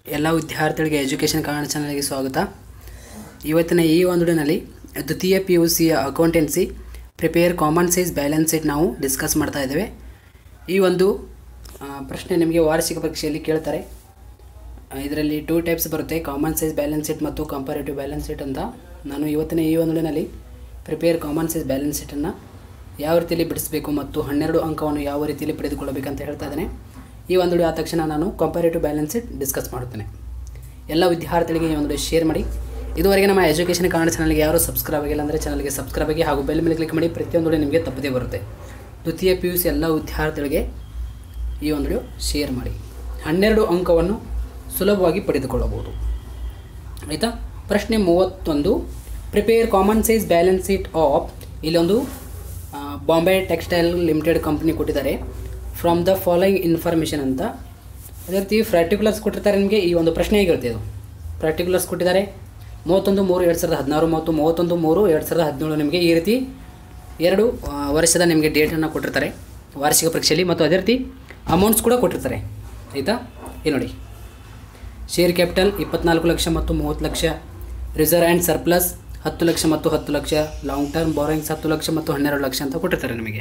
ಎಲ್ಲ ವಿದ್ಯಾರ್ಥಿಗಳಿಗೆ ಎಜುಕೇಷನ್ ಕನ್ನಡ ಚಾನಲ್ಗೆ ಸ್ವಾಗತ ಇವತ್ತಿನ ಈ ಒಂದು ವಿಡಿಯೋನಲ್ಲಿ ದ್ವಿತೀಯ ಪಿ ಯು ಸಿಯ accountancy prepare common size balance sheet ನಾವು ಡಿಸ್ಕಸ್ ಮಾಡ್ತಾ ಇದ್ದೇವೆ ಈ ಒಂದು ಆ, ಪ್ರಶ್ನೆ ನಿಮಗೆ ವಾರ್ಷಿಕ ಪರೀಕ್ಷೆಯಲ್ಲಿ ಕೇಳ್ತಾರೆ ಇದರಲ್ಲಿ ಟೂ ಟೈಪ್ಸ್ ಬರುತ್ತೆ ಕಾಮನ್ ಸೈಜ್ ಬ್ಯಾಲೆನ್ಸ್ ಶೀಟ್ ಮತ್ತು ಕಂಪಾರೇಟಿವ್ ಬ್ಯಾಲೆನ್ಸ್ ಶೀಟ್ ಅಂತ ನಾನು ಇವತ್ತಿನ ಈ ಒಂದು ವಿಡಿಯೋನಲ್ಲಿ ಪ್ರಿಪೇರ್ ಕಾಮನ್ ಸೈಜ್ ಬ್ಯಾಲೆನ್ಸ್ ಶೀಟನ್ನು ಯಾವ ರೀತಿಯಲ್ಲಿ ಬಿಡಿಸಬೇಕು ಮತ್ತು ಹನ್ನೆರಡು ಅಂಕವನ್ನು ಯಾವ ರೀತಿಯಲ್ಲಿ ಪಡೆದುಕೊಳ್ಳಬೇಕಂತ ಹೇಳ್ತಾ ಇದ್ದೇನೆ ಈ ಒಂದು ವಿಡಿಯೋ ಆದ ತಕ್ಷಣ ನಾನು ಕಂಪಾರೇಟಿವ್ ಬ್ಯಾಲೆನ್ಸ್ ಶೀಟ್ ಡಿಸ್ಕಸ್ ಮಾಡುತ್ತೇನೆ ಎಲ್ಲ ವಿದ್ಯಾರ್ಥಿಗಳಿಗೆ ಈ ಒಂದು ವಿಡಿಯೋ ಶೇರ್ ಮಾಡಿ ಇದುವರೆಗೆ ನಮ್ಮ ಎಜುಕೇಷನ್ ಕನ್ನಡ ಚಾನಲ್ಗೆ ಯಾರು ಸಬ್ಸ್ಕ್ರೈಬ್ ಆಗಿಲ್ಲ ಅಂದರೆ ಚಾನಲ್ಗೆ ಸಬ್ಸ್ಕ್ರೈಬ್ ಆಗಿ ಹಾಗೂ ಬೆಲ್ ಮೇಲೆ ಕ್ಲಿಕ್ ಮಾಡಿ ಪ್ರತಿಯೊಂದು ವಿಡಿಯೋ ನಿಮಗೆ ತಪ್ಪದೇ ಬರುತ್ತೆ ದ್ವಿತೀಯ ಪಿ ಯು ಸಿ ಎಲ್ಲ ವಿದ್ಯಾರ್ಥಿಗಳಿಗೆ ಈ ಒಂದು ವಿಡಿಯೋ ಶೇರ್ ಮಾಡಿ ಹನ್ನೆರಡು ಅಂಕವನ್ನು ಸುಲಭವಾಗಿ ಪಡೆದುಕೊಳ್ಳಬಹುದು ಆಯಿತಾ ಪ್ರಶ್ನೆ ಮೂವತ್ತೊಂದು prepare common size balance sheet of ಇಲ್ಲೊಂದು ಆ, ಬಾಂಬೆ ಟೆಕ್ಸ್ಟೈಲ್ ಲಿಮಿಟೆಡ್ ಕಂಪ್ನಿ ಕೊಟ್ಟಿದ್ದಾರೆ ಫ್ರಮ್ ದ ಫಾಲೋಯಿಂಗ್ ಇನ್ಫಾರ್ಮೇಷನ್ ಅಂತ ಅದೇ ರೀತಿ ಪ್ರಾಕ್ಟಿಕ್ಯುಲರ್ಸ್ ಕೊಟ್ಟಿರ್ತಾರೆ ನಿಮಗೆ ಈ ಒಂದು ಪ್ರಶ್ನೆ ಹೇಗಿರುತ್ತೆ ಇದು ಪ್ರಾಕ್ಟಿಕ್ಯುಲರ್ಸ್ ಕೊಟ್ಟಿದ್ದಾರೆ ಮೂವತ್ತೊಂದು ಮೂರು ಎರಡು ಸಾವಿರದ ಹದಿನಾರು ಮತ್ತು ಮೂವತ್ತೊಂದು ಮೂರು ಎರಡು ಸಾವಿರದ ಹದಿನೇಳು ನಿಮಗೆ ಈ ರೀತಿ ಎರಡು ಆ, ವರ್ಷದ ನಿಮಗೆ ಡೇಟನ್ನು ಕೊಟ್ಟಿರ್ತಾರೆ ವಾರ್ಷಿಕ ಪರೀಕ್ಷೆಯಲ್ಲಿ ಮತ್ತು ಅದೇ ರೀತಿ ಅಮೌಂಟ್ಸ್ ಕೂಡ ಕೊಟ್ಟಿರ್ತಾರೆ ಆಯಿತಾ ಈ ನೋಡಿ ಶೇರ್ ಕ್ಯಾಪಿಟಲ್ ಇಪ್ಪತ್ನಾಲ್ಕು ಲಕ್ಷ ಮತ್ತು ಮೂವತ್ತು ಲಕ್ಷ ರಿಸರ್ವ್ ಆ್ಯಂಡ್ ಸರ್ಪ್ಲಸ್ ಹತ್ತು ಲಕ್ಷ ಮತ್ತು ಹತ್ತು ಲಕ್ಷ ಲಾಂಗ್ ಟರ್ಮ್ ಬಾರೋಯಿಂಗ್ಸ್ ಹತ್ತು ಲಕ್ಷ ಮತ್ತು ಹನ್ನೆರಡು ಲಕ್ಷ ಅಂತ ಕೊಟ್ಟಿರ್ತಾರೆ ನಿಮಗೆ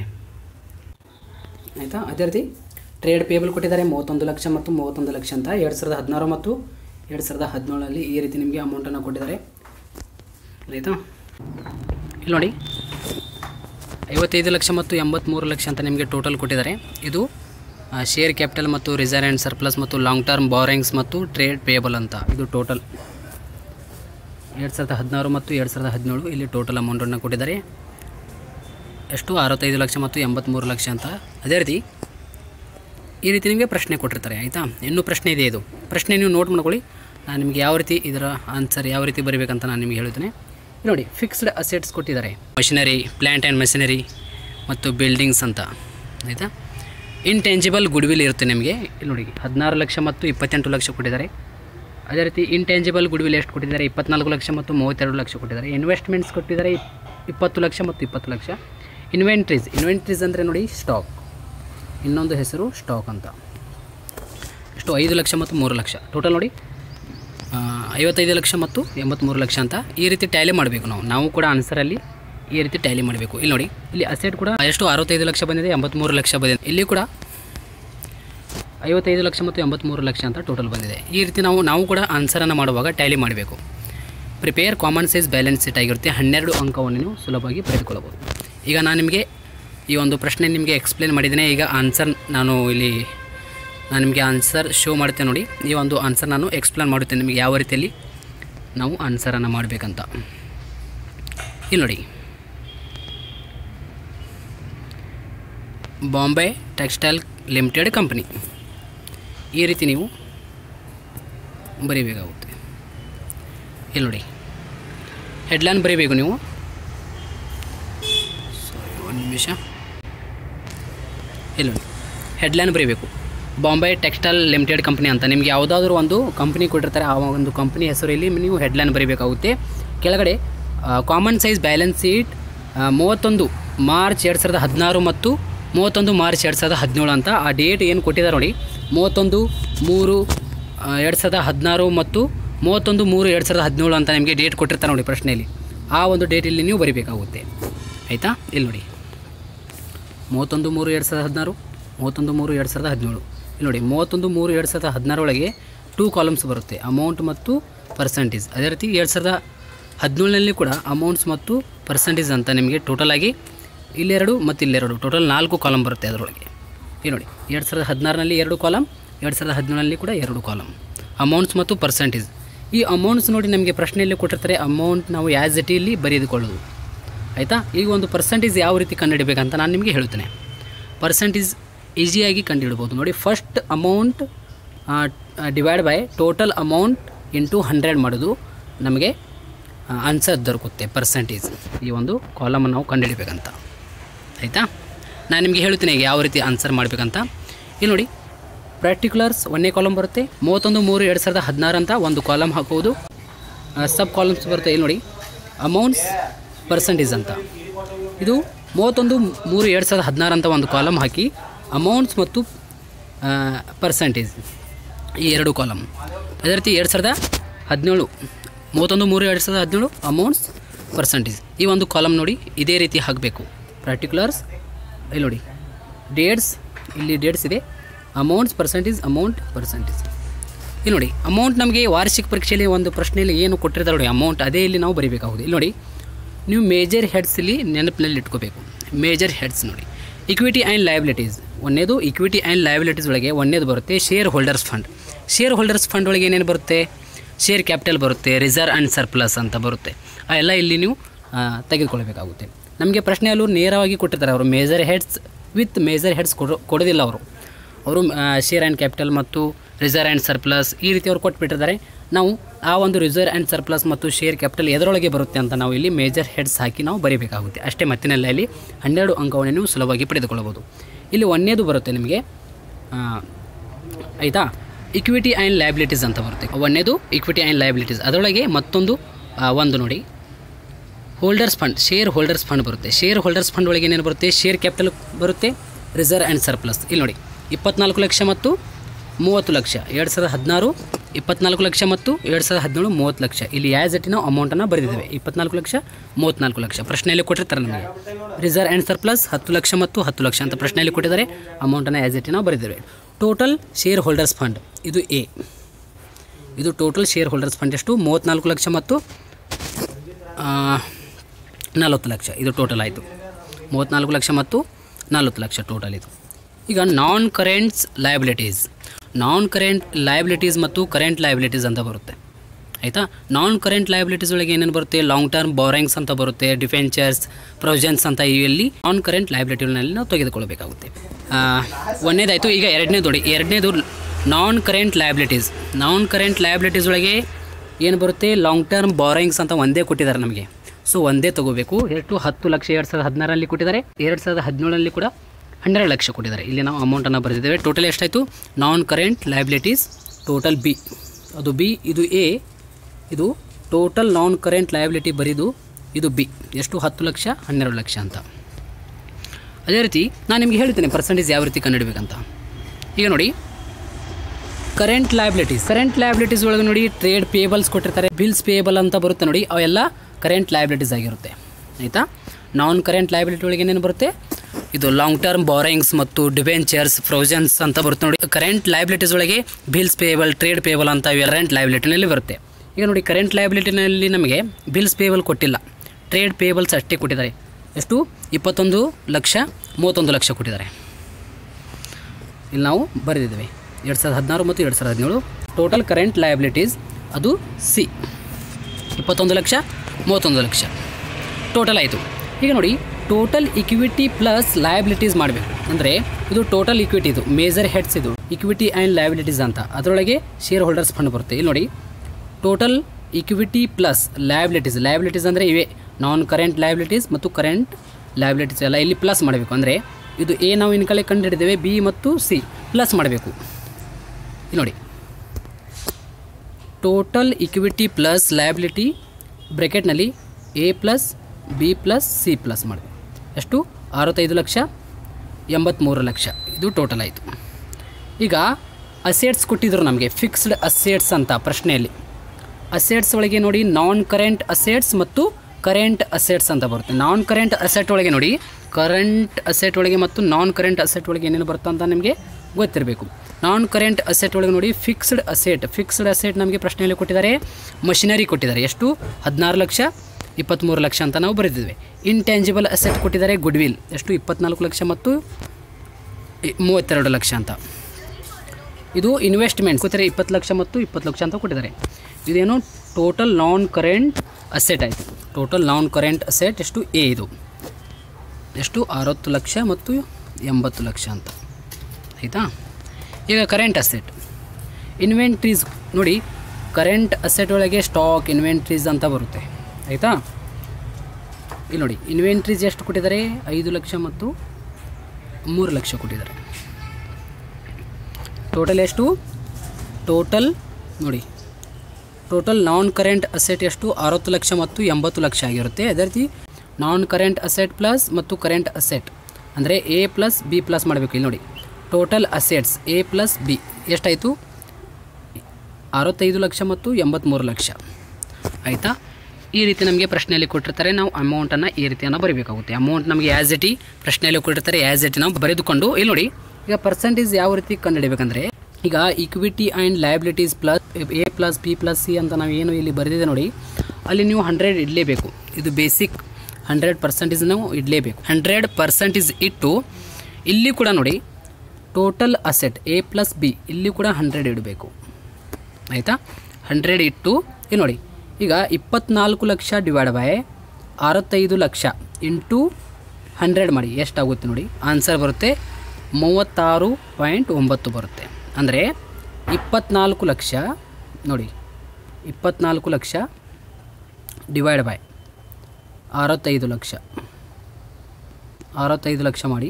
ಆಯಿತಾ ಅದೇ ರೀತಿ ಟ್ರೇಡ್ ಪೇಬಲ್ ಕೊಟ್ಟಿದ್ದಾರೆ ಮೂವತ್ತೊಂದು ಲಕ್ಷ ಮತ್ತು ಮೂವತ್ತೊಂದು ಲಕ್ಷ ಅಂತ ಎರಡು ಸಾವಿರದ ಹದಿನಾರು ಮತ್ತು ಎರಡು ಸಾವಿರದ ಹದಿನೇಳರಲ್ಲಿ ಈ ರೀತಿ ನಿಮಗೆ ಅಮೌಂಟನ್ನು ಕೊಟ್ಟಿದ್ದಾರೆ ಆಯಿತಾ ಇಲ್ಲಿ ನೋಡಿ ಐವತ್ತೈದು ಲಕ್ಷ ಮತ್ತು ಎಂಬತ್ತ್ಮೂರು ಲಕ್ಷ ಅಂತ ನಿಮಗೆ ಟೋಟಲ್ ಕೊಟ್ಟಿದ್ದಾರೆ ಇದು ಆ, ಶೇರ್ ಕ್ಯಾಪಿಟಲ್ ಮತ್ತು ರಿಸರ್ವ್ ಆ್ಯಂಡ್ ಸರ್ಪ್ಲಸ್ ಮತ್ತು ಲಾಂಗ್ ಟರ್ಮ್ ಬಾರಿಂಗ್ಸ್ ಮತ್ತು ಟ್ರೇಡ್ ಪೇಯಬಲ್ ಅಂತ ಇದು ಟೋಟಲ್ ಎರಡು ಸಾವಿರದ ಹದಿನಾರು ಮತ್ತು ಎರಡು ಸಾವಿರದ ಹದಿನೇಳು ಇಲ್ಲಿ ಟೋಟಲ್ ಅಮೌಂಟನ್ನು ಕೊಟ್ಟಿದ್ದಾರೆ ಎಷ್ಟು ಅರವತ್ತೈದು ಲಕ್ಷ ಮತ್ತು ಎಂಬತ್ತ್ಮೂರು ಲಕ್ಷ ಅಂತ ಅದೇ ರೀತಿ ಈ ರೀತಿ ನಿಮಗೆ ಪ್ರಶ್ನೆ ಕೊಟ್ಟಿರ್ತಾರೆ ಆಯಿತಾ ಇನ್ನೂ ಪ್ರಶ್ನೆ ಇದೆ ಇದು ಪ್ರಶ್ನೆ ನೀವು ನೋಟ್ ಮಾಡ್ಕೊಳ್ಳಿ ನಾನು ನಿಮಗೆ ಯಾವ ರೀತಿ ಇದರ ಆನ್ಸರ್ ಯಾವ ರೀತಿ ಬರೀಬೇಕಂತ ನಾನು ನಿಮಗೆ ಹೇಳ್ತೇನೆ ಇಲ್ಲಿ ನೋಡಿ ಫಿಕ್ಸ್ಡ್ ಅಸೆಟ್ಸ್ ಕೊಟ್ಟಿದ್ದಾರೆ ಮಷಿನರಿ ಪ್ಲ್ಯಾಂಟ್ ಆ್ಯಂಡ್ ಮಷಿನರಿ ಮತ್ತು ಬಿಲ್ಡಿಂಗ್ಸ್ ಅಂತ ಆಯಿತಾ ಇಂಟ್ಯಾಂಜಿಬಲ್ ಗುಡ್ವಿಲ್ ಇರುತ್ತೆ ನಿಮಗೆ ಇಲ್ಲಿ ನೋಡಿ ಹದಿನಾರು ಲಕ್ಷ ಮತ್ತು ಇಪ್ಪತ್ತೆಂಟು ಲಕ್ಷ ಕೊಟ್ಟಿದ್ದಾರೆ ಅದೇ ರೀತಿ ಇಂಟ್ಯಾಂಜಿಬಲ್ ಗುಡ್ವಿಲ್ ಎಷ್ಟು ಕೊಟ್ಟಿದ್ದಾರೆ ಇಪ್ಪತ್ನಾಲ್ಕು ಲಕ್ಷ ಮತ್ತು ಮೂವತ್ತೆರಡು ಲಕ್ಷ ಕೊಟ್ಟಿದ್ದಾರೆ ಇನ್ವೆಸ್ಟ್ಮೆಂಟ್ಸ್ ಕೊಟ್ಟಿದ್ದಾರೆ ಇಪ್- ಇಪ್ಪತ್ತು ಲಕ್ಷ ಮತ್ತು ಇಪ್ಪತ್ತು ಲಕ್ಷ ಇನ್ವೆಂಟ್ರೀಸ್ ಇನ್ವೆಂಟ್ರೀಸ್ ಅಂದರೆ ನೋಡಿ ಸ್ಟಾಕ್ ಇನ್ನೊಂದು ಹೆಸರು ಸ್ಟಾಕ್ ಅಂತ ಎಷ್ಟು ಐದು ಲಕ್ಷ ಮತ್ತು ಮೂರು ಲಕ್ಷ ಟೋಟಲ್ ನೋಡಿ ಆ, ಐವತ್ತೈದು ಲಕ್ಷ ಮತ್ತು ಎಂಬತ್ತ್ಮೂರು ಲಕ್ಷ ಅಂತ ಈ ರೀತಿ ಟ್ಯಾಲಿ ಮಾಡಬೇಕು ನಾವು ನಾವು ಕೂಡ ಆನ್ಸರಲ್ಲಿ ಈ ರೀತಿ ಟ್ಯಾಲಿ ಮಾಡಬೇಕು ಇಲ್ಲಿ ನೋಡಿ ಇಲ್ಲಿ ಅಸೆಟ್ ಕೂಡ ಎಷ್ಟು ಅರವತ್ತೈದು ಲಕ್ಷ ಬಂದಿದೆ ಎಂಬತ್ತ್ಮೂರು ಲಕ್ಷ ಬಂದಿದೆ ಇಲ್ಲಿ ಕೂಡ ಐವತ್ತೈದು ಲಕ್ಷ ಮತ್ತು ಎಂಬತ್ತ್ಮೂರು ಲಕ್ಷ ಅಂತ ಟೋಟಲ್ ಬಂದಿದೆ ಈ ರೀತಿ ನಾವು ನಾವು ಕೂಡ ಆನ್ಸರನ್ನು ಮಾಡುವಾಗ ಟ್ಯಾಲಿ ಮಾಡಬೇಕು prepare common size balance sheet ಆಗಿರುತ್ತೆ ಹನ್ನೆರಡು ಅಂಕವನ್ನು ನೀವು ಸುಲಭವಾಗಿ ಪಡೆದುಕೊಳ್ಳಬಹುದು ಈಗ ನಾನು ನಿಮಗೆ ಈ ಒಂದು ಪ್ರಶ್ನೆ ನಿಮಗೆ ಎಕ್ಸ್ಪ್ಲೇನ್ ಮಾಡಿದ್ದೇನೆ ಈಗ ಆನ್ಸರ್ ನಾನು ಇಲ್ಲಿ ನಾನು ನಿಮಗೆ ಆನ್ಸರ್ ಶೋ ಮಾಡ್ತೇನೆ ನೋಡಿ ಈ ಒಂದು ಆನ್ಸರ್ ನಾನು ಎಕ್ಸ್ಪ್ಲೇನ್ ಮಾಡುತ್ತೇನೆ ನಿಮಗೆ ಯಾವ ರೀತಿಯಲ್ಲಿ ನಾವು ಆನ್ಸರನ್ನು ಮಾಡಬೇಕಂತ ಇಲ್ಲಿ ನೋಡಿ ಬಾಂಬೆ ಟೆಕ್ಸ್ಟೈಲ್ ಲಿಮಿಟೆಡ್ ಕಂಪ್ನಿ ಈ ರೀತಿ ನೀವು ಬರೀಬೇಕಾಗುತ್ತೆ ಇಲ್ಲಿ ನೋಡಿ ಹೆಡ್ಲೈನ್ ಬರೀಬೇಕು ನೀವು ಸಾರಿ ಒಂದು ನಿಮಿಷ ಇಲ್ಲಿ ನೋಡಿ ಹೆಡ್ಲೈನ್ ಬರೀಬೇಕು ಬಾಂಬೆ ಟೆಕ್ಸ್ಟೈಲ್ ಲಿಮಿಟೆಡ್ ಕಂಪ್ನಿ ಅಂತ ನಿಮ್ಗೆ ಯಾವುದಾದ್ರೂ ಒಂದು ಕಂಪ್ನಿ ಕೊಟ್ಟಿರ್ತಾರೆ ಆ ಒಂದು ಕಂಪ್ನಿ ಹೆಸರು ಇಲ್ಲಿ ನೀವು ಹೆಡ್ಲೈನ್ ಬರೀಬೇಕಾಗುತ್ತೆ ಕೆಳಗಡೆ ಕಾಮನ್ ಸೈಜ್ ಬ್ಯಾಲೆನ್ಸ್ ಶೀಟ್ ಮೂವತ್ತೊಂದು ಮಾರ್ಚ್ ಎರಡು ಸಾವಿರದ ಹದಿನಾರು ಮತ್ತು ಮೂವತ್ತೊಂದು ಮಾರ್ಚ್ ಎರಡು ಸಾವಿರದ ಹದಿನೇಳು ಅಂತ ಆ ಡೇಟ್ ಏನು ಕೊಟ್ಟಿದ್ದಾರೆ ನೋಡಿ ಮೂವತ್ತೊಂದು ಮೂರು ಆ, ಎರಡು ಸಾವಿರದ ಹದಿನಾರು ಮತ್ತು ಮೂವತ್ತೊಂದು ಮೂರು ಎರಡು ಸಾವಿರದ ಹದಿನೇಳು ಅಂತ ನಿಮಗೆ ಡೇಟ್ ಕೊಟ್ಟಿರ್ತಾರೆ ನೋಡಿ ಪ್ರಶ್ನೆಯಲ್ಲಿ ಆ ಒಂದು ಡೇಟಲ್ಲಿ ನೀವು ಬರೀಬೇಕಾಗುತ್ತೆ ಆಯಿತಾ ಇಲ್ಲಿ ನೋಡಿ ಮೂವತ್ತೊಂದು ಮೂರು ಎರಡು ಸಾವಿರದ ಹದಿನಾರು ಮೂವತ್ತೊಂದು ಮೂರು ಎರಡು ಸಾವಿರದ ಹದಿನೇಳು ಇಲ್ಲಿ ನೋಡಿ ಮೂವತ್ತೊಂದು ಮೂರು ಎರಡು ಸಾವಿರದ ಹದಿನಾರೊಳಗೆ ಟೂ ಕಾಲಮ್ಸ್ ಬರುತ್ತೆ ಅಮೌಂಟ್ ಮತ್ತು ಪರ್ಸೆಂಟೇಜ್ ಅದೇ ರೀತಿ ಎರಡು ಸಾವಿರದ ಹದಿನೇಳರಲ್ಲಿ ಕೂಡ ಅಮೌಂಟ್ಸ್ ಮತ್ತು ಪರ್ಸೆಂಟೇಜ್ ಅಂತ ನಿಮಗೆ ಟೋಟಲ್ ಆಗಿ ಇಲ್ಲೆರಡು ಮತ್ತು ಇಲ್ಲೆರಡು ಟೋಟಲ್ ನಾಲ್ಕು ಕಾಲಮ್ ಬರುತ್ತೆ ಅದರೊಳಗೆ ಇಲ್ಲಿ ನೋಡಿ ಎರಡು ಸಾವಿರದ ಹದಿನಾರರಲ್ಲಿ ಎರಡು ಕಾಲಮ್ ಎರಡು ಸಾವಿರದ ಹದಿನೇಳರಲ್ಲಿ ಕೂಡ ಎರಡು ಕಾಲಮ್ ಅಮೌಂಟ್ಸ್ ಮತ್ತು ಪರ್ಸೆಂಟೇಜ್ ಈ ಅಮೌಂಟ್ಸ್ ನೋಡಿ ನಮಗೆ ಪ್ರಶ್ನೆಯಲ್ಲಿ ಕೊಟ್ಟಿರ್ತಾರೆ ಅಮೌಂಟ್ ನಾವು ಆ್ಯಸ್ ಇಟ್ ಇಲ್ಲಿ ಬರೆದುಕೊಳ್ಳೋದು ಆಯಿತಾ ಈಗ ಒಂದು ಪರ್ಸೆಂಟೇಜ್ ಯಾವ ರೀತಿ ಕಂಡುಹಿಡಬೇಕಂತ ನಾನು ನಿಮಗೆ ಹೇಳ್ತೇನೆ ಪರ್ಸೆಂಟೇಜ್ ಈಸಿಯಾಗಿ ಕಂಡುಹಿಡ್ಬೋದು ನೋಡಿ first amount divide by total amount into hundred ಮಾಡೋದು ನಮಗೆ ಆನ್ಸರ್ ದೊರಕುತ್ತೆ ಪರ್ಸೆಂಟೇಜ್ ಈ ಒಂದು ಕಾಲಮನ್ನು ನಾವು ಕಂಡುಹಿಡಬೇಕಂತ ಆಯಿತಾ ನಾನು ನಿಮಗೆ ಹೇಳ್ತೀನಿ ಈಗ ಯಾವ ರೀತಿ ಆನ್ಸರ್ ಮಾಡಬೇಕಂತ ಇಲ್ಲಿ ನೋಡಿ ಪ್ರಾಕ್ಟಿಕ್ಯುಲರ್ಸ್ ಒಂದನೇ ಕಾಲಮ್ ಬರುತ್ತೆ ಮೂವತ್ತೊಂದು ಮೂರು ಎರಡು ಸಾವಿರದ ಹದಿನಾರು ಅಂತ ಒಂದು ಕಾಲಮ್ ಹಾಕೋದು ಸಬ್ ಕಾಲಮ್ಸ್ ಬರುತ್ತೆ ಇಲ್ಲಿ ನೋಡಿ ಅಮೌಂಟ್ಸ್ ಪರ್ಸೆಂಟೇಜ್ ಅಂತ ಇದು ಮೂವತ್ತೊಂದು ಮೂರು ಎರಡು ಸಾವಿರದ ಹದಿನಾರು ಅಂತ ಒಂದು ಕಾಲಮ್ ಹಾಕಿ ಅಮೌಂಟ್ಸ್ ಮತ್ತು ಪರ್ಸೆಂಟೇಜ್ ಈ ಎರಡು ಕಾಲಮ್ ಅದೇ ರೀತಿ ಎರಡು ಸಾವಿರದ ಹದಿನೇಳು ಮೂವತ್ತೊಂದು ಮೂರು ಎರಡು ಸಾವಿರದ ಹದಿನೇಳು ಅಮೌಂಟ್ಸ್ ಪರ್ಸಂಟೇಜ್ ಈ ಒಂದು ಕಾಲಮ್ ನೋಡಿ ಇದೇ ರೀತಿ ಹಾಕಬೇಕು ಪರ್ಟಿಕ್ಯುಲರ್ಸ್ ಇಲ್ಲಿ ನೋಡಿ ಡೇಟ್ಸ್ ಇಲ್ಲಿ ಡೇಟ್ಸ್ ಇದೆ ಅಮೌಂಟ್ಸ್ ಪರ್ಸಂಟೇಜ್ ಅಮೌಂಟ್ ಪರ್ಸಂಟೇಜ್ ಇಲ್ಲಿ ನೋಡಿ ಅಮೌಂಟ್ ನಮಗೆ ವಾರ್ಷಿಕ ಪರೀಕ್ಷೆಯಲ್ಲಿ ಒಂದು ಪ್ರಶ್ನೆಯಲ್ಲಿ ಏನು ಕೊಟ್ಟಿರ್ತಾರೆ ನೋಡಿ ಅಮೌಂಟ್ ಅದೇ ಇಲ್ಲಿ ನಾವು ಬರೀಬೇಕಾಗುತ್ತೆ ಇಲ್ಲಿ ನೋಡಿ ನೀವು ಮೇಜರ್ ಹೆಡ್ಸ್ ಇಲ್ಲಿ ನೆನಪಿನಲ್ಲಿ ಇಟ್ಕೋಬೇಕು ಮೇಜರ್ ಹೆಡ್ಸ್ ನೋಡಿ ಇಕ್ವಿಟಿ ಆ್ಯಂಡ್ ಲಯಬಿಲಿಟೀಸ್ ಒಂದೇದು ಇಕ್ವಿಟಿ ಆ್ಯಂಡ್ ಲಯಬಿಲಿಟೀಸ್ ಒಳಗೆ ಒಂದೇದು ಬರುತ್ತೆ shareholders fund shareholders fund ಒಳಗೆ ಏನೇನು ಬರುತ್ತೆ ಶೇರ್ ಕ್ಯಾಪಿಟಲ್ ಬರುತ್ತೆ ರಿಸರ್ವ್ ಆ್ಯಂಡ್ ಸರ್ಪ್ಲಸ್ ಅಂತ ಬರುತ್ತೆ ಆ ಎಲ್ಲ ಇಲ್ಲಿ ನೀವು ಆ, ತೆಗೆದುಕೊಳ್ಬೇಕಾಗುತ್ತೆ ನಮಗೆ ಪ್ರಶ್ನೆಯಲ್ಲೂ ನೇರವಾಗಿ ಕೊಟ್ಟಿರ್ತಾರೆ ಅವರು major heads with major heads ಕೊಡೋ ಕೊಡೋದಿಲ್ಲ ಅವರು ಅವರು ಶೇರ್ ಆ್ಯಂಡ್ ಕ್ಯಾಪಿಟಲ್ ಮತ್ತು ರಿಸರ್ವ್ ಆ್ಯಂಡ್ ಸರ್ಪ್ಲಸ್ ಈ ರೀತಿ ಅವರು ಕೊಟ್ಬಿಟ್ಟಿದ್ದಾರೆ ನಾವು ಆ ಒಂದು ರಿಸರ್ವ್ ಆ್ಯಂಡ್ ಸರ್ಪ್ಲಸ್ ಮತ್ತು ಶೇರ್ ಕ್ಯಾಪಿಟಲ್ ಎದರೊಳಗೆ ಬರುತ್ತೆ ಅಂತ ನಾವು ಇಲ್ಲಿ ಮೇಜರ್ ಹೆಡ್ಸ್ ಹಾಕಿ ನಾವು ಬರೀಬೇಕಾಗುತ್ತೆ ಅಷ್ಟೇ ಮತ್ತಿನೆಲ್ಲ ಇಲ್ಲಿ ಹನ್ನೆರಡು ಅಂಕವನ್ನು ನೀವು ಸುಲಭವಾಗಿ ಪಡೆದುಕೊಳ್ಳಬಹುದು ಇಲ್ಲಿ ಒಂದೇದು ಬರುತ್ತೆ ನಿಮಗೆ ಆ, ಆಯಿತಾ ಇಕ್ವಿಟಿ ಆ್ಯಂಡ್ ಲಯಬಿಲಿಟೀಸ್ ಅಂತ ಬರುತ್ತೆ ಒಂದೇದು ಇಕ್ವಿಟಿ ಆ್ಯಂಡ್ ಲಯಬಿಲಿಟೀಸ್ ಅದರೊಳಗೆ ಮತ್ತೊಂದು ಆ, ಒಂದು ನೋಡಿ holders fund shareholders fund ಬರುತ್ತೆ ಶೇರ್ ಹೋಲ್ಡರ್ಸ್ ಫಂಡ್ ಒಳಗೆ ಏನೇನು ಬರುತ್ತೆ ಶೇರ್ ಕ್ಯಾಪಿಟಲ್ ಬರುತ್ತೆ ರಿಸರ್ವ್ ಆ್ಯಂಡ್ ಸರ್ಪ್ಲಸ್ ಇಲ್ಲಿ ನೋಡಿ ಇಪ್ಪತ್ನಾಲ್ಕು ಲಕ್ಷ ಮತ್ತು ಮೂವತ್ತು ಲಕ್ಷ ಎರಡು ಸಾವಿರದ ಹದಿನಾರು ಇಪ್ಪತ್ನಾಲ್ಕು ಲಕ್ಷ ಮತ್ತು ಎರಡು ಸಾವಿರದ ಹದಿನೇಳು ಮೂವತ್ತು ಲಕ್ಷ ಇಲ್ಲಿ ಆ್ಯಸ್ ಇಟ್ ನಾವು ಅಮೌಂಟನ್ನು ಬರೆದಿದ್ದೇವೆ ಇಪ್ಪತ್ನಾಲ್ಕು ಲಕ್ಷ ಮೂವತ್ತ್ನಾಲ್ಕು ಲಕ್ಷ ಪ್ರಶ್ನೆಯಲ್ಲಿ ಕೊಟ್ಟಿರ್ತಾರೆ ನಮಗೆ ರಿಸರ್ವ್ ಆ್ಯಂಡ್ ಸರ್ಪ್ಲಸ್ ಹತ್ತು ಲಕ್ಷ ಮತ್ತು ಹತ್ತು ಲಕ್ಷ ಅಂತ ಪ್ರಶ್ನೆಯಲ್ಲಿ ಕೊಟ್ಟಿದ್ದಾರೆ ಅಮೌಂಟನ್ನು ಆ್ಯಸ್ ಇಟ್ ನಾವು ಬರೆದಿದ್ದೇವೆ ಟೋಟಲ್ ಶೇರ್ ಹೋಲ್ಡರ್ಸ್ ಫಂಡ್ ಇದು ಎ ಇದು ಟೋಟಲ್ ಶೇರ್ ಹೋಲ್ಡರ್ಸ್ ಫಂಡ್ ಎಷ್ಟು ಮೂವತ್ತ್ನಾಲ್ಕು ಲಕ್ಷ ಮತ್ತು ಆ, ನಲವತ್ತು ಲಕ್ಷ ಇದು ಟೋಟಲ್ ಆಯಿತು ಮೂವತ್ತ್ನಾಲ್ಕು ಲಕ್ಷ ಮತ್ತು ನಲವತ್ತು ಲಕ್ಷ ಟೋಟಲ್ ಇದು ಈಗ non currents liabilities non current liabilities ಮತ್ತು ಕರೆಂಟ್ ಲಯಬಿಲಿಟೀಸ್ ಅಂತ ಬರುತ್ತೆ ಆಯಿತಾ ನಾನ್ ಕರೆಂಟ್ ಲಯಬಿಲಿಟೀಸ್ ಒಳಗೆ ಏನೇನು ಬರುತ್ತೆ ಲಾಂಗ್ ಟರ್ಮ್ ಬೋರಿಂಗ್ಸ್ ಅಂತ ಬರುತ್ತೆ ಡಿಫೆಂಚರ್ಸ್ ಪ್ರೊವಿಷನ್ಸ್ ಅಂತ ಇವೆಲ್ಲಿ ನಾನ್ ಕರೆಂಟ್ ಲಯಬಿಲಿಟಿನಲ್ಲಿ ನಾವು ತೆಗೆದುಕೊಳ್ಬೇಕಾಗುತ್ತೆ ಆ, ಒಂದನೇದಾಯಿತು ಈಗ ಎರಡನೇದು ನೋಡಿ ಎರಡನೇದು non current liabilities non current liabilities ಒಳಗೆ ಏನು ಬರುತ್ತೆ ಲಾಂಗ್ ಟರ್ಮ್ ಬಾರೋಯಿಂಗ್ಸ್ ಅಂತ ಒಂದೇ ಕೊಟ್ಟಿದ್ದಾರೆ ನಮಗೆ ಸೊ ಒಂದೇ ತಗೋಬೇಕು ಎಷ್ಟು ಹತ್ತು ಲಕ್ಷ ಎರಡು ಸಾವಿರದ ಹದಿನಾರರಲ್ಲಿ ಕೊಟ್ಟಿದ್ದಾರೆ ಎರಡು ಸಾವಿರದ ಹದಿನೇಳರಲ್ಲಿ ಕೂಡ ಹನ್ನೆರಡು ಲಕ್ಷ ಕೊಟ್ಟಿದ್ದಾರೆ ಇಲ್ಲಿ ನಾವು ಅಮೌಂಟನ್ನು ಬರೆದಿದ್ದೇವೆ ಟೋಟಲ್ ಎಷ್ಟಾಯಿತು non current liabilities total B ಅದು ಬಿ ಇದು ಎ ಇದು ಟೋಟಲ್ ನಾನ್ ಕರೆಂಟ್ ಲಯಬಿಲಿಟಿ ಬರೀದು ಇದು ಬಿ ಎಷ್ಟು ಹತ್ತು ಲಕ್ಷ ಹನ್ನೆರಡು ಲಕ್ಷ ಅಂತ ಅದೇ ರೀತಿ ನಾನು ನಿಮಗೆ ಹೇಳ್ತೇನೆ ಪರ್ಸೆಂಟೇಜ್ ಯಾವ ರೀತಿ ಕಂಡುಹಿಡಬೇಕಂತ ಈಗ ನೋಡಿ ಕರೆಂಟ್ ಲಯಬಿಲಿಟೀಸ್ ಕರೆಂಟ್ ಲಯಬಿಲಿಟೀಸ್ ಒಳಗೆ ನೋಡಿ ಟ್ರೇಡ್ ಪೇಬಲ್ಸ್ ಕೊಟ್ಟಿರ್ತಾರೆ ಬಿಲ್ಸ್ ಪೇಬಲ್ ಅಂತ ಬರುತ್ತೆ ನೋಡಿ ಅವೆಲ್ಲ ಕರೆಂಟ್ ಲಯಬಿಲಿಟೀಸ್ ಆಗಿರುತ್ತೆ ಆಯಿತಾ ನಾನ್ ಕರೆಂಟ್ ಲಯಬಿಲಿಟಿ ಒಳಗೆ ಏನೇನು ಬರುತ್ತೆ ಇದು ಲಾಂಗ್ ಟರ್ಮ್ ಬಾರೋಯಿಂಗ್ಸ್ ಮತ್ತು ಡಿವೆಂಚರ್ಸ್ ಪ್ರೊವಿಷನ್ಸ್ ಅಂತ ಬರುತ್ತೆ ನೋಡಿ ಕರೆಂಟ್ ಲಯಬಿಲಿಟೀಸ್ ಒಳಗೆ ಬಿಲ್ಸ್ ಪೇಬಲ್ ಟ್ರೇಡ್ ಪೇಬಲ್ ಅಂತ ಇವೆಲ್ಲ ಕರೆಂಟ್ ಲಯಬಿಲಿಟಿನಲ್ಲಿ ಬರುತ್ತೆ ಈಗ ನೋಡಿ ಕರೆಂಟ್ ಲಯಬಿಲಿಟಿನಲ್ಲಿ ನಮಗೆ ಬಿಲ್ಸ್ ಪೇಬಲ್ ಕೊಟ್ಟಿಲ್ಲ ಟ್ರೇಡ್ ಪೇಬಲ್ಸ್ ಅಷ್ಟೇ ಕೊಟ್ಟಿದ್ದಾರೆ ಎಷ್ಟು ಇಪ್ಪತ್ತೊಂದು ಲಕ್ಷ ಮೂವತ್ತೊಂದು ಲಕ್ಷ ಕೊಟ್ಟಿದ್ದಾರೆ ಇಲ್ಲಿ ನಾವು ಬರೆದಿದ್ದೇವೆ ಎರಡು ಸಾವಿರದ ಹದಿನಾರು ಮತ್ತು ಎರಡು ಸಾವಿರದ ಹದಿನೇಳು ಟೋಟಲ್ ಕರೆಂಟ್ ಲಯಬಿಲಿಟೀಸ್ ಅದು ಸಿ ಇಪ್ಪತ್ತೊಂದು ಲಕ್ಷ ಮೂವತ್ತೊಂದು ಲಕ್ಷ ಟೋಟಲ್ ಆಯಿತು ಈಗ ನೋಡಿ ಟೋಟಲ್ ಇಕ್ವಿಟಿ ಪ್ಲಸ್ ಲಯಬಿಲಿಟೀಸ್ ಮಾಡಬೇಕು ಅಂದರೆ ಇದು ಟೋಟಲ್ ಇಕ್ವಿಟಿ ಇದು ಮೇಜರ್ ಹೆಡ್ಸ್ ಇದು ಇಕ್ವಿಟಿ ಆ್ಯಂಡ್ ಲಯಬಿಲಿಟೀಸ್ ಅಂತ ಅದರೊಳಗೆ ಶೇರ್ ಹೋಲ್ಡರ್ಸ್ ಫಂಡ್ ಬರುತ್ತೆ ಇಲ್ಲಿ ನೋಡಿ total equity plus liabilities liabilities ಅಂದರೆ ಇವೆ ನಾನ್ ಕರೆಂಟ್ ಲಯಬಿಲಿಟೀಸ್ ಮತ್ತು ಕರೆಂಟ್ ಲಯಬಿಲಿಟೀಸ್ ಎಲ್ಲ ಇಲ್ಲಿ ಪ್ಲಸ್ ಮಾಡಬೇಕು ಅಂದರೆ ಇದು ಎ ನಾವು ಇನ್ ಕಡೆ ಕಂಡು ಹಿಡಿದೇವೆ ಬಿ ಮತ್ತು ಸಿ ಪ್ಲಸ್ ಮಾಡಬೇಕು ಇಲ್ಲಿ ನೋಡಿ ಟೋಟಲ್ ಇಕ್ವಿಟಿ ಪ್ಲಸ್ ಲಯಬಿಲಿಟಿ ಬ್ರೆಕೆಟ್ನಲ್ಲಿ A plus B plus C plus ಮಾಡಬೇಕು ಎಷ್ಟು ಅರವತ್ತೈದು ಲಕ್ಷ ಎಂಬತ್ತ್ಮೂರು ಲಕ್ಷ ಇದು ಟೋಟಲ್ ಆಯಿತು ಈಗ ಅಸೆಟ್ಸ್ ಕೊಟ್ಟಿದ್ರು ನಮಗೆ ಫಿಕ್ಸ್ಡ್ ಅಸೆಟ್ಸ್ ಅಂತ ಪ್ರಶ್ನೆಯಲ್ಲಿ ಅಸೆಟ್ಸ್ ಒಳಗೆ ನೋಡಿ ನಾನ್ ಕರೆಂಟ್ ಅಸೆಟ್ಸ್ ಮತ್ತು ಕರೆಂಟ್ ಅಸೆಟ್ಸ್ ಅಂತ ಬರುತ್ತೆ ನಾನ್ ಕರೆಂಟ್ ಅಸೆಟ್ ಒಳಗೆ ನೋಡಿ ಕರೆಂಟ್ ಅಸೆಟ್ ಒಳಗೆ ಮತ್ತು ನಾನ್ ಕರೆಂಟ್ ಅಸೆಟ್ ಒಳಗೆ ಏನೇನು ಬರುತ್ತೆ ಅಂತ ನಿಮಗೆ ಗೊತ್ತಿರಬೇಕು ನಾನ್ ಕರೆಂಟ್ ಅಸೆಟ್ ಒಳಗೆ ನೋಡಿ ಫಿಕ್ಸ್ಡ್ ಅಸೆಟ್ ಫಿಕ್ಸ್ಡ್ ಅಸೆಟ್ ನಮಗೆ ಪ್ರಶ್ನೆಯಲ್ಲಿ ಕೊಟ್ಟಿದ್ದಾರೆ ಮಷಿನರಿ ಕೊಟ್ಟಿದ್ದಾರೆ ಎಷ್ಟು ಹದಿನಾರು ಲಕ್ಷ ಇಪ್ಪತ್ತ್ಮೂರು ಲಕ್ಷ ಅಂತ ನಾವು ಬರೆದಿದ್ದೇವೆ ಇಂಟ್ಯಾಂಜಿಬಲ್ ಅಸೆಟ್ ಕೊಟ್ಟಿದ್ದಾರೆ ಗುಡ್ವಿಲ್ ಎಷ್ಟು ಇಪ್ಪತ್ನಾಲ್ಕು ಲಕ್ಷ ಮತ್ತು ಇ- ಮೂವತ್ತೆರಡು ಲಕ್ಷ ಅಂತ ಇದು ಇನ್ವೆಸ್ಟ್ಮೆಂಟ್ ಕೊಟ್ಟಿದ್ದಾರೆ ಇಪ್ಪತ್ತು ಲಕ್ಷ ಮತ್ತು ಇಪ್ಪತ್ತು ಲಕ್ಷ ಅಂತ ಕೊಟ್ಟಿದ್ದಾರೆ ಇದೇನು ಟೋಟಲ್ ನಾನ್ ಕರೆಂಟ್ ಅಸೆಟ್ ಆಯಿತು ಟೋಟಲ್ ನಾನ್ ಕರೆಂಟ್ ಅಸೆಟ್ ಎಷ್ಟು ಎ ಇದು ಎಷ್ಟು ಅರವತ್ತು ಲಕ್ಷ ಮತ್ತು ಎಂಬತ್ತು ಲಕ್ಷ ಅಂತ ಆಯಿತಾ ಈಗ ಕರೆಂಟ್ ಅಸೆಟ್ ಇನ್ವೆಂಟ್ರೀಸ್ ನೋಡಿ ಕರೆಂಟ್ ಅಸೆಟ್ ಒಳಗೆ ಸ್ಟಾಕ್ ಇನ್ವೆಂಟ್ರೀಸ್ ಅಂತ ಬರುತ್ತೆ ಆಯಿತಾ ಇಲ್ಲಿ ನೋಡಿ ಇನ್ವೆಂಟ್ರೀಸ್ ಎಷ್ಟು ಕೊಟ್ಟಿದ್ದಾರೆ ಐದು ಲಕ್ಷ ಮತ್ತು ಮೂರು ಲಕ್ಷ ಕೊಟ್ಟಿದ್ದಾರೆ ಟೋಟಲ್ ಎಷ್ಟು ಟೋಟಲ್ ನೋಡಿ ಟೋಟಲ್ ನಾನ್ ಕರೆಂಟ್ ಅಸೆಟ್ ಎಷ್ಟು ಅರವತ್ತು ಲಕ್ಷ ಮತ್ತು ಎಂಬತ್ತು ಲಕ್ಷ ಆಗಿರುತ್ತೆ ಅದೇ ರೀತಿ ನಾನ್ ಕರೆಂಟ್ ಅಸೆಟ್ ಪ್ಲಸ್ ಮತ್ತು ಕರೆಂಟ್ ಅಸೆಟ್ ಅಂದರೆ ಎ ಪ್ಲಸ್ ಬಿ ಪ್ಲಸ್ ಮಾಡಬೇಕು ಇಲ್ಲಿ ನೋಡಿ total assets A plus B ಎಷ್ಟಾಯಿತು ಅರವತ್ತೈದು ಲಕ್ಷ ಮತ್ತು ಎಂಬತ್ತ್ಮೂರು ಲಕ್ಷ ಆಯಿತಾ ಈ ರೀತಿ ನಮಗೆ ಪ್ರಶ್ನೆಯಲ್ಲಿ ಕೊಟ್ಟಿರ್ತಾರೆ ನಾವು ಅಮೌಂಟನ್ನು ಈ ರೀತಿಯನ್ನು ಬರೀಬೇಕಾಗುತ್ತೆ ಅಮೌಂಟ್ ನಮಗೆ ಆ್ಯಸ್ ಇಟಿ ಪ್ರಶ್ನೆಯಲ್ಲಿ ಕೊಟ್ಟಿರ್ತಾರೆ ಆ್ಯಸ್ ಇಟಿ ನಾವು ಬರೆದುಕೊಂಡು ಇಲ್ಲಿ ನೋಡಿ ಈಗ ಪರ್ಸೆಂಟೇಜ್ ಯಾವ ರೀತಿ ಕಂಡುಹಿಡಬೇಕಂದ್ರೆ ಈಗ equity and liabilities plus A plus B plus C ಅಂತ ನಾವು ಏನು ಇಲ್ಲಿ ಬರೆದಿದೆ ನೋಡಿ ಅಲ್ಲಿ ನೀವು ಹಂಡ್ರೆಡ್ ಇಡಲೇಬೇಕು ಇದು ಬೇಸಿಕ್ ಹಂಡ್ರೆಡ್ ಪರ್ಸೆಂಟೇಜ್ ನಾವು ಇಡಲೇಬೇಕು ಹಂಡ್ರೆಡ್ ಪರ್ಸೆಂಟೇಜ್ ಇಟ್ಟು ಇಲ್ಲಿ ಕೂಡ ನೋಡಿ total asset A plus B ಇಲ್ಲಿ ಕೂಡ ಹಂಡ್ರೆಡ್ ಇಡಬೇಕು ಆಯಿತಾ ಹಂಡ್ರೆಡ್ ಇಟ್ಟು ಇದು ನೋಡಿ ಈಗ ಇಪ್ಪತ್ನಾಲ್ಕು ಲಕ್ಷ ಡಿವೈಡ್ ಬೈ ಅರವತ್ತೈದು ಲಕ್ಷ ಇಂಟು ಹಂಡ್ರೆಡ್ ಮಾಡಿ ಎಷ್ಟಾಗುತ್ತೆ ನೋಡಿ ಆನ್ಸರ್ ಬರುತ್ತೆ ಮೂವತ್ತಾರು ಪಾಯಿಂಟ್ ಒಂಬತ್ತು ಬರುತ್ತೆ ಅಂದರೆ ಇಪ್ಪತ್ನಾಲ್ಕು ಲಕ್ಷ ನೋಡಿ ಇಪ್ಪತ್ನಾಲ್ಕು ಲಕ್ಷ ಡಿವೈಡ್ ಬೈ ಅರವತ್ತೈದು ಲಕ್ಷ ಅರವತ್ತೈದು ಲಕ್ಷ ಮಾಡಿ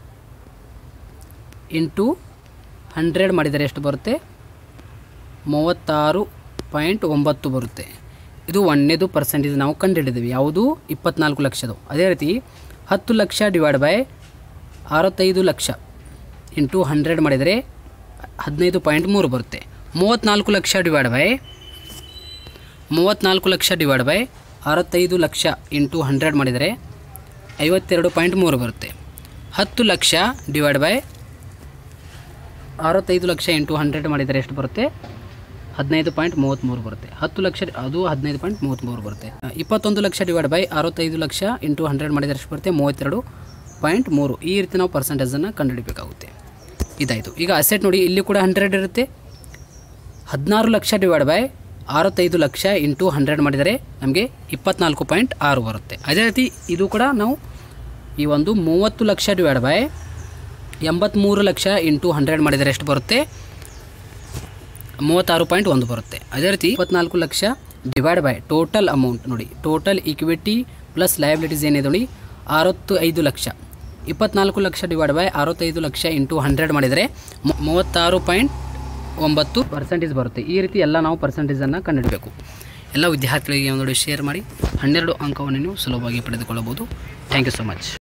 ಇಂಟು ಹಂಡ್ರೆಡ್ ಮಾಡಿದರೆ ಎಷ್ಟು ಬರುತ್ತೆ ಮೂವತ್ತಾರು ಪಾಯಿಂಟ್ ಒಂಬತ್ತು ಬರುತ್ತೆ ಇದು ಒಂದನೇದು ಪರ್ಸೆಂಟೇಜ್ ನಾವು ಕಂಡುಹಿಡಿದೀವಿ ಯಾವುದು ಇಪ್ಪತ್ನಾಲ್ಕು ಲಕ್ಷದು ಅದೇ ರೀತಿ ಹತ್ತು ಲಕ್ಷ ಡಿವೈಡ್ ಬೈ ಅರವತ್ತೈದು ಲಕ್ಷ ಇಂಟು ಹಂಡ್ರೆಡ್ ಮಾಡಿದರೆ ಹದಿನೈದು ಪಾಯಿಂಟ್ ಮೂರು ಬರುತ್ತೆ ಮೂವತ್ತ್ನಾಲ್ಕು ಲಕ್ಷ ಡಿವೈಡ್ ಬೈ ಮೂವತ್ತ್ನಾಲ್ಕು ಲಕ್ಷ ಡಿವೈಡ್ ಬೈ ಅರವತ್ತೈದು ಲಕ್ಷ ಇಂಟು ಹಂಡ್ರೆಡ್ ಮಾಡಿದರೆ ಐವತ್ತೆರಡು ಪಾಯಿಂಟ್ ಮೂರು ಬರುತ್ತೆ ಹತ್ತು ಲಕ್ಷ ಡಿವೈಡ್ ಬೈ ಅರವತ್ತೈದು ಲಕ್ಷ ಇಂಟು ಹಂಡ್ರೆಡ್ ಮಾಡಿದರೆ ಎಷ್ಟು ಬರುತ್ತೆ ಹದಿನೈದು ಪಾಯಿಂಟ್ ಮೂವತ್ತ್ಮೂರು ಬರುತ್ತೆ ಹತ್ತು ಲಕ್ಷ ಅದು ಹದಿನೈದು ಪಾಯಿಂಟ್ ಮೂವತ್ತ್ಮೂರು ಬರುತ್ತೆ ಇಪ್ಪತ್ತೊಂದು ಲಕ್ಷ ಡಿವೈಡ್ ಬೈ ಅರವತ್ತೈದು ಲಕ್ಷ ಇಂಟು ಹಂಡ್ರೆಡ್ ಮಾಡಿದರೆ ಎಷ್ಟು ಬರುತ್ತೆ ಮೂವತ್ತೆರಡು ಪಾಯಿಂಟ್ ಮೂರು ಈ ರೀತಿ ನಾವು ಪರ್ಸೆಂಟೇಜನ್ನು ಕಂಡುಹಿಡಬೇಕಾಗುತ್ತೆ ಇದಾಯಿತು ಈಗ ಅಸೆಟ್ ನೋಡಿ ಇಲ್ಲಿ ಕೂಡ ಹಂಡ್ರೆಡ್ ಇರುತ್ತೆ ಹದಿನಾರು ಲಕ್ಷ ಡಿವೈಡ್ ಬೈ ಅರವತ್ತೈದು ಲಕ್ಷ ಇಂಟು ಹಂಡ್ರೆಡ್ ಮಾಡಿದರೆ ನಮಗೆ ಇಪ್ಪತ್ನಾಲ್ಕು ಪಾಯಿಂಟ್ ಆರು ಬರುತ್ತೆ ಅದೇ ರೀತಿ ಇದು ಕೂಡ ನಾವು ಈ ಒಂದು ಮೂವತ್ತು ಲಕ್ಷ ಡಿವೈಡ್ ಬೈ ಎಂಬತ್ತ್ಮೂರು ಲಕ್ಷ ಇಂಟು ಹಂಡ್ರೆಡ್ ಮಾಡಿದರೆ ಎಷ್ಟು ಬರುತ್ತೆ ಮೂವತ್ತಾರು ಪಾಯಿಂಟ್ ಒಂದು ಬರುತ್ತೆ ಅದೇ ರೀತಿ ಇಪ್ಪತ್ನಾಲ್ಕು lakh divide by total amount ನೋಡಿ ಟೋಟಲ್ ಈಕ್ವಿಟಿ ಪ್ಲಸ್ ಲಯಬಿಲಿಟೀಸ್ ಏನಿದೆ ನೋಡಿ ಅರವತ್ತು ಐದು ಲಕ್ಷ ಇಪ್ಪತ್ನಾಲ್ಕು ಲಕ್ಷ ಡಿವೈಡ್ ಬೈ ಅರವತ್ತೈದು ಲಕ್ಷ ಇಂಟು ಹಂಡ್ರೆಡ್ ಮಾಡಿದರೆ ಮು- ಮೂವತ್ತಾರು ಪಾಯಿಂಟ್ ಒಂಬತ್ತು ಪರ್ಸೆಂಟೇಜ್ ಬರುತ್ತೆ ಈ ರೀತಿ ಎಲ್ಲ ನಾವು ಪರ್ಸೆಂಟೇಜನ್ನು ಕಂಡುಹಿಡಬೇಕು ಎಲ್ಲ ವಿದ್ಯಾರ್ಥಿಗಳಿಗೆ ಒಂದು ಶೇರ್ ಮಾಡಿ ಹನ್ನೆರಡು ಅಂಕವನ್ನು ನೀವು ಸುಲಭವಾಗಿ ಪಡೆದುಕೊಳ್ಳಬಹುದು ಥ್ಯಾಂಕ್ ಯು ಸೊ ಮಚ್